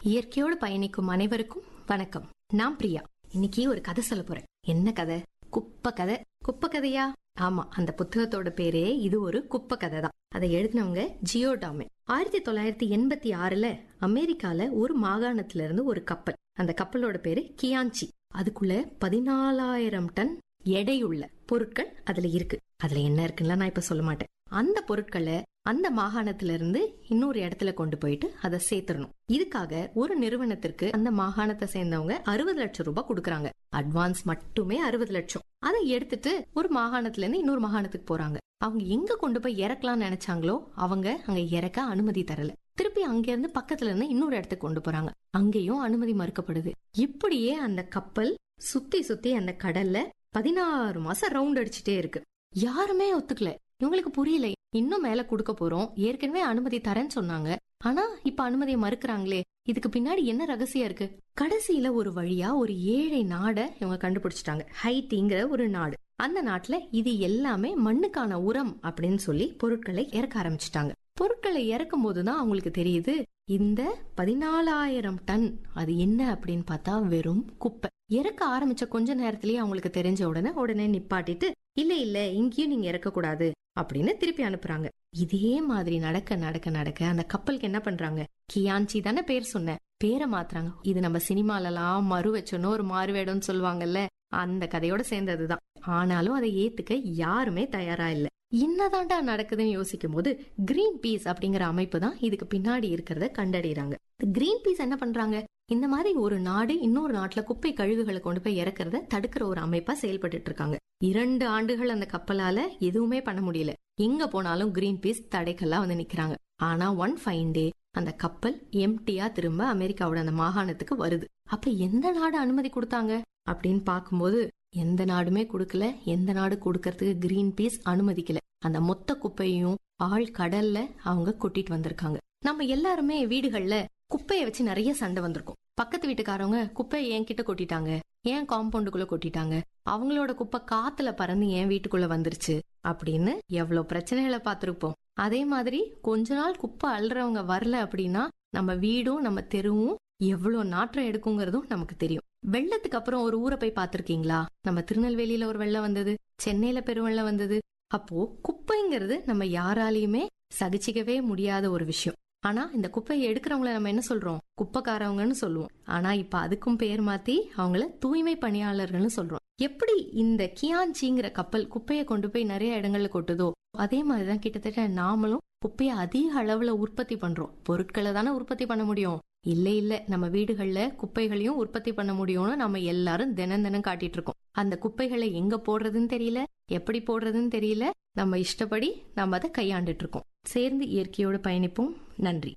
இயற்கையோடு பயணிக்கும் அனைவருக்கும் வணக்கம் நான் பிரியா இன்னைக்கு ஒரு கதை சொல்ல போறேன் என்ன கதை குப்பை கதை குப்பை கதையா ஆமா அந்த புத்தகத்தோட பேரே இது ஒரு குப்பை கதை தான் அதை எழுதினவங்க ஜியோ டாமே ஆயிரத்தி தொள்ளாயிரத்தி எண்பத்தி ஆறுல அமெரிக்கால ஒரு மாகாணத்துல இருந்து ஒரு கப்பல் அந்த கப்பலோட பேரு கியான்ச்சி அதுக்குள்ள பதினாலாயிரம் டன் எடையுள்ள பொருட்கள் அதுல இருக்கு அதுல என்ன இருக்குன்னு நான் இப்ப சொல்ல மாட்டேன் அந்த பொருட்களை அந்த மாகாணத்துல இருந்து இன்னொரு இடத்துல கொண்டு போயிட்டு அதை சேர்த்துடணும் இதுக்காக ஒரு நிறுவனத்திற்கு அந்த மாகாணத்தை சேர்ந்தவங்க அறுபது லட்சம் ரூபாய் கொடுக்கறாங்க அட்வான்ஸ் மட்டுமே அறுபது லட்சம் அதை எடுத்துட்டு ஒரு மாகாணத்துல இருந்து இன்னொரு மாகாணத்துக்கு போறாங்க அவங்க எங்க கொண்டு போய் இறக்கலாம்னு நினைச்சாங்களோ அவங்க அங்க இறக்க அனுமதி தரல திருப்பி அங்க இருந்து பக்கத்துல இருந்து இன்னொரு இடத்துக்கு கொண்டு போறாங்க அங்கேயும் அனுமதி மறுக்கப்படுது இப்படியே அந்த கப்பல் சுத்தி சுத்தி அந்த கடல்ல பதினாறு மாசம் ரவுண்ட் அடிச்சுட்டே இருக்கு யாருமே ஒத்துக்கல இவங்களுக்கு புரியல இன்னும் மேல கொடுக்க போறோம் ஏற்கனவே அனுமதி தரேன்னு சொன்னாங்க ஆனா இப்ப அனுமதியை மறுக்கறாங்களே இதுக்கு பின்னாடி என்ன ரகசியம் இருக்கு கடைசியில ஒரு வழியா ஒரு ஏழை நாட இவங்க கண்டுபிடிச்சிட்டாங்க ஹைட்டிங்கிற ஒரு நாடு அந்த நாட்டுல இது எல்லாமே மண்ணுக்கான உரம் அப்படின்னு சொல்லி பொருட்களை இறக்க ஆரம்பிச்சிட்டாங்க பொருட்களை இறக்கும் போதுதான் அவங்களுக்கு தெரியுது இந்த பதினாலாயிரம் டன் அது என்ன அப்படின்னு பார்த்தா வெறும் குப்பை இறக்க ஆரம்பிச்ச கொஞ்ச நேரத்திலேயே அவங்களுக்கு தெரிஞ்ச உடனே உடனே நிப்பாட்டிட்டு இல்ல இல்ல இங்கேயும் நீங்க இறக்க கூடாது அப்படின்னு திருப்பி அனுப்புறாங்க இதே மாதிரி நடக்க நடக்க நடக்க அந்த கப்பலுக்கு என்ன பண்றாங்க கியான்ச்சி தானே பேர் சொன்ன பேரை மாத்துறாங்க இது நம்ம சினிமாலலாம் மறு வச்சோன்னு ஒரு மாறுவேடம்னு சொல்லுவாங்கல்ல அந்த கதையோட சேர்ந்ததுதான் ஆனாலும் அதை ஏத்துக்க யாருமே தயாரா இல்ல என்னதான்டா நடக்குதுன்னு யோசிக்கும் போது கிரீன் பீஸ் அப்படிங்கிற அமைப்பு தான் இதுக்கு பின்னாடி இருக்கிறத கண்டறியறாங்க கிரீன் பீஸ் என்ன பண்றாங்க இந்த மாதிரி ஒரு நாடு இன்னொரு நாட்டுல குப்பை கழிவுகளை கொண்டு போய் இறக்குறத தடுக்கிற ஒரு அமைப்பா செயல்பட்டு இருக்காங்க இரண்டு ஆண்டுகள் அந்த கப்பலால எதுவுமே பண்ண முடியல எங்க போனாலும் கிரீன் பீஸ் தடைக்கல்லா வந்து நிக்கிறாங்க ஆனா ஒன் ஃபைன் டே அந்த கப்பல் எம்டியா திரும்ப அமெரிக்காவோட அந்த மாகாணத்துக்கு வருது அப்ப எந்த நாடு அனுமதி கொடுத்தாங்க அப்படின்னு பார்க்கும்போது எந்த நாடுமே கொடுக்கல எந்த நாடு கொடுக்கறதுக்கு கிரீன் பீஸ் அனுமதிக்கல அந்த மொத்த குப்பையும் ஆள் கடல்ல அவங்க கொட்டிட்டு வந்திருக்காங்க நம்ம எல்லாருமே வீடுகள்ல குப்பையை வச்சு நிறைய சண்டை வந்திருக்கும் பக்கத்து வீட்டுக்காரவங்க குப்பையை என்கிட்ட கொட்டிட்டாங்க ஏன் காம்பவுண்டுக்குள்ள கொட்டிட்டாங்க அவங்களோட குப்பை காத்துல பறந்து என் வீட்டுக்குள்ள வந்துருச்சு அப்படின்னு எவ்வளவு பிரச்சனைகளை பார்த்திருப்போம் அதே மாதிரி கொஞ்ச நாள் குப்பை அள்ளுறவங்க வரல அப்படின்னா நம்ம வீடும் நம்ம தெருவும் எவ்வளவு நாற்றம் எடுக்குங்கிறதும் நமக்கு தெரியும் வெள்ளத்துக்கு அப்புறம் ஒரு ஊரை போய் பார்த்திருக்கீங்களா நம்ம திருநெல்வேலியில ஒரு வெள்ளம் வந்தது சென்னையில பெருவெள்ளம் வந்தது அப்போ குப்பைங்கிறது நம்ம யாராலையுமே சகிச்சிக்கவே முடியாத ஒரு விஷயம் ஆனா இந்த குப்பையை எடுக்கிறவங்கள நம்ம என்ன சொல்றோம் குப்பைக்காரவங்கன்னு சொல்லுவோம் ஆனா இப்ப அதுக்கும் பேர் மாத்தி அவங்கள தூய்மை பணியாளர்கள்னு சொல்றோம் எப்படி இந்த கியான்ச்சிங்கிற கப்பல் குப்பையை கொண்டு போய் நிறைய இடங்கள்ல கொட்டுதோ அதே மாதிரிதான் கிட்டத்தட்ட நாமளும் குப்பையை அதிக அளவுல உற்பத்தி பண்றோம் பொருட்களை தானே உற்பத்தி பண்ண முடியும் இல்ல இல்ல நம்ம வீடுகள்ல குப்பைகளையும் உற்பத்தி பண்ண முடியும்னு நம்ம எல்லாரும் தினம் தினம் காட்டிட்டு இருக்கோம் அந்த குப்பைகளை எங்க போடுறதுன்னு தெரியல எப்படி போடுறதுன்னு தெரியல நம்ம இஷ்டப்படி நம்ம அதை கையாண்டுட்டு இருக்கோம் சேர்ந்து இயற்கையோடு பயணிப்போம் நன்றி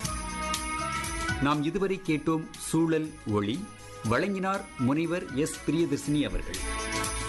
நாம் இதுவரை கேட்டோம் சூழல் ஒளி வழங்கினார் முனைவர் எஸ் பிரியதர்சினி அவர்கள்